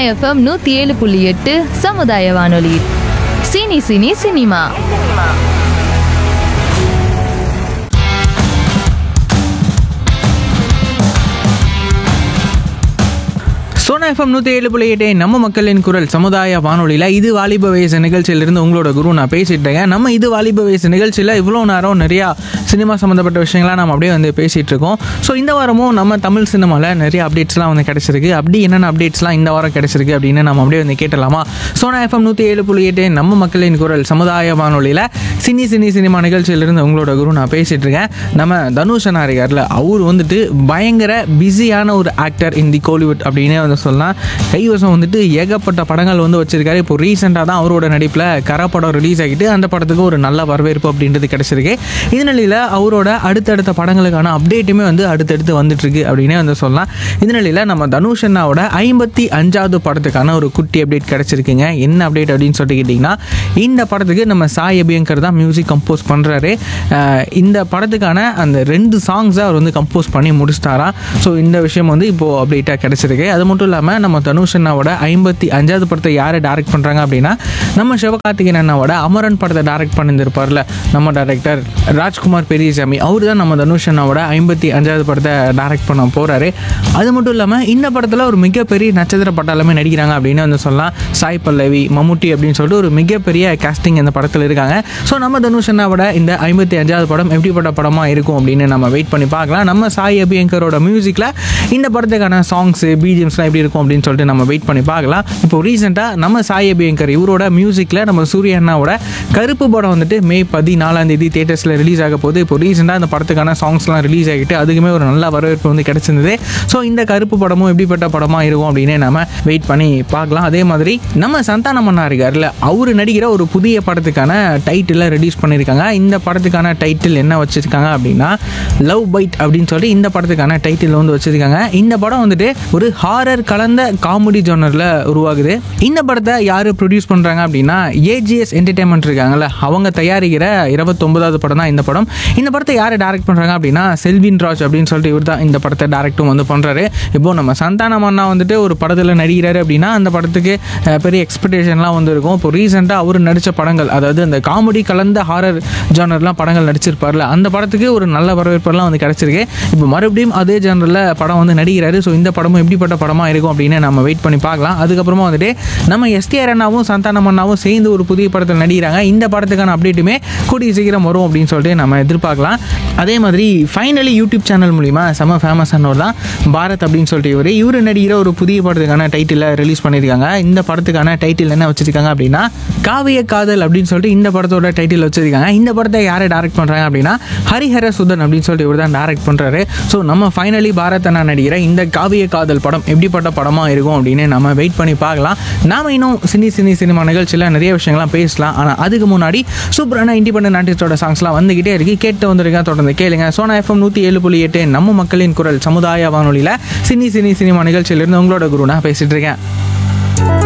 FM நூற்றி ஏழு புள்ளி எட்டு சமுதாய வானொலி cine cine cinema Sona F M நூற்றி ஏழு புள்ளி எட்டு நம்ம மக்களின் குரல் சமுதாய வானொலியில் இது வாலிப வயசு நிகழ்ச்சியிலிருந்து உங்களோட குரு நான் பேசிட்டு இருக்கேன் நம்ம இது வாலிப வயசு நிகழ்ச்சியில் இவ்வளோ நேரம் நிறையா சினிமா சம்மந்தப்பட்ட விஷயங்கள்லாம் நம்ம அப்படியே வந்து பேசிகிட்டு இருக்கோம் ஸோ இந்த வாரமும் நம்ம தமிழ் சினிமாவில் நிறைய அப்டேட்ஸ்லாம் வந்து கிடச்சிருக்கு அப்படி என்னென்ன அப்டேட்ஸ்லாம் இந்த வாரம் கிடச்சிருக்கு அப்படின்னு நம்ம அப்படியே வந்து கேட்டலாமா சோனா எஃப்எம் நூற்றி ஏழு புள்ளி எட்டு நம்ம மக்களின் குரல் சமுதாய வானொலியில் சினி சினி சினிமா நிகழ்ச்சியிலிருந்து உங்களோட குரு நான் பேசிகிட்டு இருக்கேன் நம்ம தனுஷ் அண்ணா இருக்கார்ல அவர் வந்துட்டு பயங்கர பிஸியான ஒரு ஆக்டர் இன் தி கோலிவுட் அப்படின்னே வந்து சொல்லலாம் கைவசம் வந்துட்டு ஏகப்பட்ட படங்கள் வந்து வச்சிருக்காரு இப்போ ரீசெண்டாக தான் அவரோட நடிப்பில் கர படம் ரிலீஸ் ஆகிட்டு அந்த படத்துக்கு ஒரு நல்ல வரவேற்பு அப்படின்றது கிடச்சிருக்கு இந்த நிலையில் அவரோட அடுத்தடுத்த படங்களுக்கான அப்டேட்டுமே வந்து அடுத்தடுத்து வந்துட்டு இருக்கு அப்படின்னே வந்து சொல்லலாம் இந்த நிலையில் நம்ம தனுஷ் அண்ணாவோட ஐம்பத்தி அஞ்சாவது படத்துக்கான ஒரு குட்டி அப்டேட் கிடச்சிருக்குங்க என்ன அப்டேட் அப்படின்னு சொல்லிட்டு கேட்டிங்கன்னா இந்த படத்துக்கு நம்ம சாய் அபியங்கர் தான் மியூசிக் கம்போஸ் பண்ணுறாரு இந்த படத்துக்கான அந்த ரெண்டு சாங்ஸை அவர் வந்து கம்போஸ் பண்ணி முடிச்சிட்டாராம் ஸோ இந்த விஷயம் வந்து இப்போது அப்டேட்டாக கிடச்சிருக்கு அது மட்டும் இல்லாமல் நம்ம தனுஷ் அண்ணாவோட ஐம்பத்தி அஞ்சாவது படத்தை யார் டைரக்ட் பண்ணுறாங்க அப்படின்னா நம்ம சிவகார்த்திகேயன் அண்ணாவோட அமரன் படத்தை டைரக்ட் பண்ணியிருந்திருப்பார்ல நம்ம டைரக்டர் ராஜ்குமார் பெரியசாமி அவர் தான் நம்ம தனுஷ் அண்ணாவோட ஐம்பத்தி அஞ்சாவது படத்தை டைரக்ட் பண்ண போகிறாரு அது மட்டும் இல்லாமல் இந்த படத்தில் ஒரு மிகப்பெரிய நட்சத்திர பட்டாளமே நடிக்கிறாங்க அப்படின்னு வந்து சொல்லலாம் சாய் பல்லவி மம்முட்டி அப்படின்னு சொல்லிட்டு ஒரு மிகப்பெரிய கேஸ்டிங் இந்த படத்தில் இருக்காங்க ஸோ நம்ம தனுஷ் அண்ணாவோட இந்த ஐம்பத்தி அஞ்சாவது படம் எப்படிப்பட்ட படமாக இருக்கும் அப்படின்னு நம்ம வெயிட் பண்ணி பார்க்கலாம் நம்ம சாய் அபியங்கரோட மியூசிக்கில் இந்த படத்துக்கான சாங்ஸு பிஜிஎம்ஸ்லாம் எப்படி இருக்கும் அப்படின்னு சொல்லிட்டு நம்ம வெயிட் பண்ணி பார்க்கலாம் இப்போ ரீசெண்டாக நம்ம சாய் அபியங்கர் இவரோட மியூசிக்கில் நம்ம சூரிய அண்ணாவோட கருப்பு படம் வந்துட்டு மே பதினாலாம் தேதி தேட்டர்ஸில் ரிலீஸ் ஆக போகுது இப்போ ரீசெண்டாக அந்த படத்துக்கான சாங்ஸ்லாம் ரிலீஸ் ஆகிட்டு அதுக்குமே ஒரு நல்ல வரவேற்பு வந்து கிடச்சிருந்தது ஸோ இந்த கருப்பு படமும் எப்படிப்பட்ட படமாக இருக்கும் அப்படின்னு நம்ம வெயிட் பண்ணி பார்க்கலாம் அதே மாதிரி நம்ம சந்தானம் அண்ணா இருக்கார்ல அவர் நடிக்கிற ஒரு புதிய படத்துக்கான டைட்டிலை ரிலீஸ் பண்ணியிருக்காங்க இந்த படத்துக்கான டைட்டில் என்ன வச்சிருக்காங்க அப்படின்னா லவ் பைட் அப்படின்னு சொல்லி இந்த படத்துக்கான டைட்டில் வந்து வச்சிருக்காங்க இந்த படம் வந்துட்டு ஒரு ஹாரர் கலந்த காமெடி ஜோனரில் உருவாகுது இந்த படத்தை யார் ப்ரொடியூஸ் பண்ணுறாங்க அப்படின்னா ஏஜிஎஸ் என்டர்டைன்மெண்ட் இருக்காங்கல்ல அவங்க தயாரிக்கிற இருபத்தொன்பதாவது படம் தான் இந்த படம் இந்த படத்தை யார் டைரக்ட் பண்ணுறாங்க அப்படின்னா செல்வின் ராஜ் அப்படின்னு சொல்லிட்டு இவர் தான் இந்த படத்தை டேரக்டும் வந்து பண்ணுறாரு இப்போ நம்ம சந்தானம் அண்ணா வந்துட்டு ஒரு படத்தில் நடிக்கிறாரு அப்படின்னா அந்த படத்துக்கு அஹ், பெரிய எக்ஸ்பெக்டேஷன்லாம் வந்து இருக்கும் இப்போ ரீசெண்டாக அவர் நடித்த படங்கள் அதாவது அந்த காமெடி கலந்த ஹாரர் ஜானர்லாம் படங்கள் நடிச்சிருப்பார்ல அந்த படத்துக்கு ஒரு நல்ல வரவேற்பெல்லாம் வந்து கிடச்சிருக்கு இப்போ மறுபடியும் அதே ஜானரில் படம் வந்து நடிக்கிறாரு ஸோ இந்த படமும் எப்படிப்பட்ட படமாக இருக்கும் அப்படின்னு நம்ம வெயிட் பண்ணி பார்க்கலாம் அதுக்கப்புறமா வந்துட்டு நம்ம எஸ்டிஆர் அண்ணாவும் சந்தானம் அண்ணாவும் சேர்ந்து ஒரு புதிய படத்தில் நடிக்கிறாங்க இந்த படத்துக்கான அப்டேட்டுமே கூடிய சீக்கிரம் வரும் அப்படின்னு சொல்லிட்டு நம்ம எதிர்பார்க்கலாம் அதே மாதிரி ஃபைனலி யூடியூப் சேனல் மூலிமா செம ஃபேமஸ் ஆனவர் தான் பாரத் அப்படின்னு சொல்லிட்டு இவர் இவர் நடிக்கிற ஒரு புதிய படத்துக்கான டைட்டிலை ரிலீஸ் பண்ணியிருக்காங்க இந்த படத்துக்கான டைட்டில் என்ன வச்சிருக்காங்க அப்படின்னா காவிய காதல் அப்படின்னு சொல்லிட்டு இந்த படத்தோட டைட்டில் வச்சிருக்காங்க இந்த படத்தை யாரை டைரக்ட் பண்ணுறாங்க அப்படின்னா ஹரிஹர சுதன் அப்படின்னு சொல்லிட்டு இவர் தான் டைரக்ட் பண்ணுறாரு ஸோ நம்ம ஃபைனலி பாரத் அண்ணா நடிக்கிற இந்த காவிய காதல் படம் எப்படிப்பட்ட படமாக இருக்கும் அப்படின்னு நம்ம வெயிட் பண்ணி பார்க்கலாம் நாம இன்னும் சினி சினி சினிமா நிகழ்ச்சியில் நிறைய விஷயங்கள்லாம் பேசலாம் ஆனால் அதுக்கு முன்னாடி சூப்பரான இண்டிபெண்டன்ட் ஆர்டிஸ்டோட சாங்ஸ்லாம் வந்துகிட்டே இருக்கு கேட்டு வந்திருக்க தொடர்ந்து கேளுங்க சோனா எஃப்எம் நூற்றி ஏழு புள்ளி எட்டு நம்ம மக்களின் குரல் சமுதாய வானொலியில் சினி சினி சினிமா நிகழ்ச்சியிலிருந்து உங்களோட குரு நான் பேசிட்டு இருக்கேன்